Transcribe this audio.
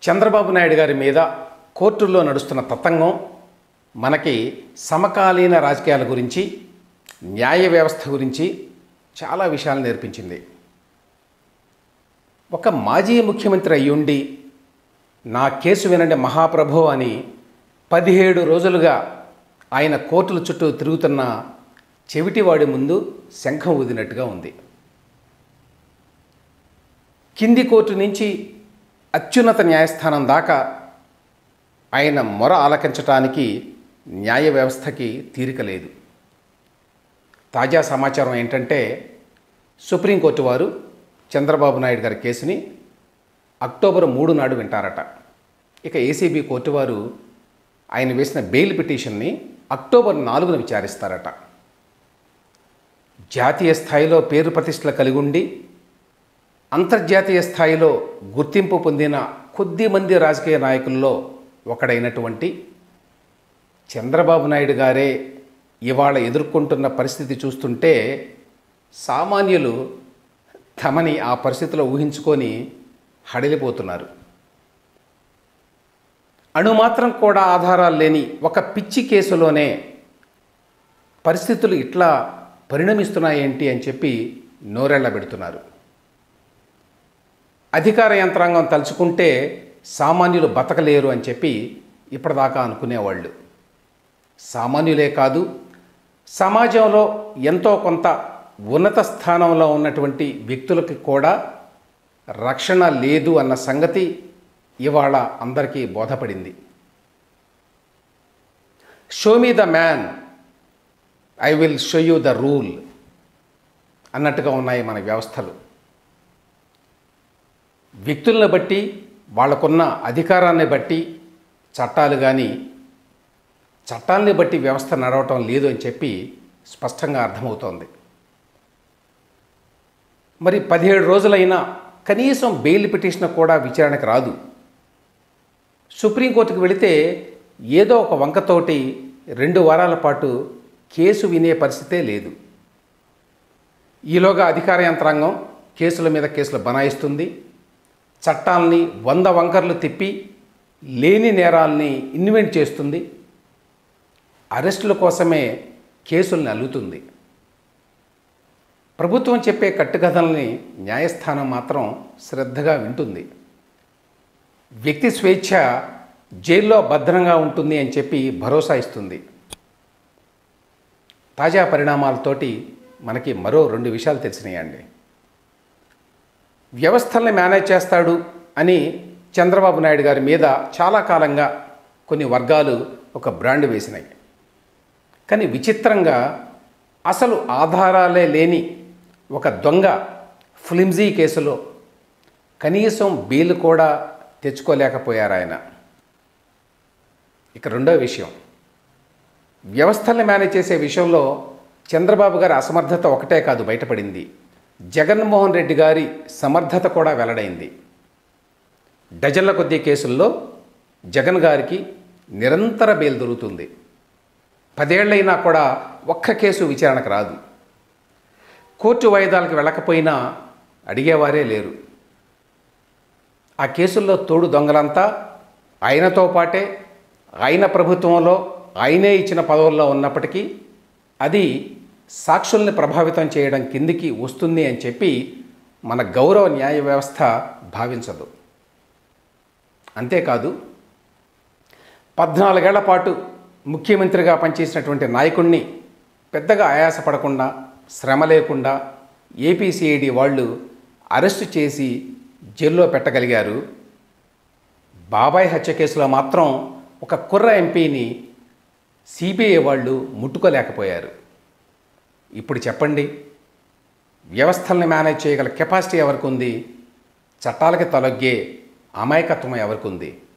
చంద్రబాబు నాయుడు గారి మీద కోర్టుల్లో నడుస్తున్న తతంగం మనకి సమకాలీన రాజకీయాల గురించి న్యాయ వ్యవస్థ గురించి చాలా విషయాలు నేర్పించింది ఒక మాజీ ముఖ్యమంత్రి అయ్యుండి నా కేసు వినండి మహాప్రభు అని పదిహేడు రోజులుగా ఆయన కోర్టుల చుట్టూ తిరుగుతున్న చెవిటివాడి ముందు శంఖం ఊదినట్టుగా ఉంది కింది కోర్టు నుంచి అత్యున్నత న్యాయస్థానం దాకా ఆయన మొర ఆలకించటానికి న్యాయ వ్యవస్థకి తీరిక లేదు తాజా సమాచారం ఏంటంటే సుప్రీంకోర్టు వారు చంద్రబాబు నాయుడు గారి కేసుని అక్టోబర్ మూడు నాడు వింటారట ఇక ఏసీబీ కోర్టు వారు ఆయన వేసిన బెయిల్ పిటిషన్ని అక్టోబర్ నాలుగున విచారిస్తారట జాతీయ స్థాయిలో పేరు ప్రతిష్టలు కలిగి ఉండి అంతర్జాతీయ స్థాయిలో గుర్తింపు పొందిన కొద్ది మంది రాజకీయ నాయకుల్లో ఒకడైనటువంటి చంద్రబాబు నాయుడు గారే ఇవాళ ఎదుర్కొంటున్న పరిస్థితి చూస్తుంటే సామాన్యులు తమని ఆ పరిస్థితిలో ఊహించుకొని హడిలిపోతున్నారు అణుమాత్రం కూడా ఆధారాలు లేని ఒక పిచ్చి కేసులోనే పరిస్థితులు ఇట్లా పరిణమిస్తున్నాయేంటి అని చెప్పి నోరెళ్ళ పెడుతున్నారు అధికార యంత్రాంగం తలుచుకుంటే సామాన్యులు బతకలేరు అని చెప్పి ఇప్పటిదాకా అనుకునేవాళ్ళు సామాన్యులే కాదు సమాజంలో ఎంతో కొంత ఉన్నత స్థానంలో ఉన్నటువంటి వ్యక్తులకి కూడా రక్షణ లేదు అన్న సంగతి ఇవాళ అందరికీ బోధపడింది show me the man I will show you the rule అన్నట్టుగా ఉన్నాయి మన వ్యవస్థలు వ్యక్తులను బట్టి వాళ్ళకున్న అధికారాన్ని బట్టి చట్టాలు కానీ చట్టాలని బట్టి వ్యవస్థ నడవటం లేదు అని చెప్పి స్పష్టంగా అర్థమవుతోంది మరి పదిహేడు రోజులైనా కనీసం బెయిల్ పిటిషన్ కూడా విచారణకు రాదు సుప్రీంకోర్టుకు వెళితే ఏదో ఒక వంకతోటి రెండు వారాల పాటు కేసు వినే పరిస్థితే లేదు ఈలోగా అధికార యంత్రాంగం కేసుల మీద కేసులు బనాయిస్తుంది చట్టాలని వంద వంకర్లు తిప్పి లేని నేరాల్ని ఇన్వెంట్ చేస్తుంది అరెస్టుల కోసమే కేసుల్ని అల్లుతుంది ప్రభుత్వం చెప్పే కట్టుకథల్ని న్యాయస్థానం మాత్రం శ్రద్ధగా వింటుంది వ్యక్తి స్వేచ్ఛ జైల్లో భద్రంగా ఉంటుంది అని చెప్పి భరోసా ఇస్తుంది తాజా పరిణామాలతోటి మనకి మరో రెండు విషయాలు తెలిసినాయండి వ్యవస్థల్ని మేనేజ్ చేస్తాడు అని చంద్రబాబు నాయుడు గారి మీద చాలా కాలంగా కొన్ని వర్గాలు ఒక బ్రాండ్ వేసినాయి కానీ విచిత్రంగా అసలు ఆధారాలే లేని ఒక దొంగ ఫ్లిమ్జీ కేసులో కనీసం బెయిల్ కూడా తెచ్చుకోలేకపోయారు ఆయన ఇక రెండో విషయం వ్యవస్థల్ని మేనేజ్ చేసే విషయంలో చంద్రబాబు గారి అసమర్థత ఒకటే కాదు బయటపడింది జగన్మోహన్ రెడ్డి గారి సమర్థత కూడా వెల్లడైంది డజన్ల కొద్దీ కేసుల్లో జగన్ గారికి నిరంతర బెయిల్ దొరుకుతుంది పదేళ్లైనా కూడా ఒక్క కేసు విచారణకు రాదు కోర్టు వాయిదాలకు వెళ్ళకపోయినా అడిగేవారే లేరు ఆ కేసుల్లో తోడు దొంగలంతా ఆయనతో పాటే ఆయన ప్రభుత్వంలో ఆయనే ఇచ్చిన పదవుల్లో ఉన్నప్పటికీ అది సాక్షుల్ని ప్రభావితం చేయడం కిందికి వస్తుంది అని చెప్పి మన గౌరవ న్యాయ వ్యవస్థ భావించదు అంతేకాదు పద్నాలుగేళ్ల పాటు ముఖ్యమంత్రిగా పనిచేసినటువంటి నాయకుణ్ణి పెద్దగా ఆయాసపడకుండా శ్రమ లేకుండా ఏపీసీఐడి వాళ్ళు అరెస్టు చేసి జైల్లో పెట్టగలిగారు బాబాయ్ హత్య కేసులో మాత్రం ఒక కుర్ర ఎంపీని సిబిఐ వాళ్ళు ముట్టుకోలేకపోయారు ఇప్పుడు చెప్పండి వ్యవస్థల్ని మేనేజ్ చేయగల కెపాసిటీ ఎవరికి ఉంది చట్టాలకి తొలగే అమాయకత్వం ఎవరికి ఉంది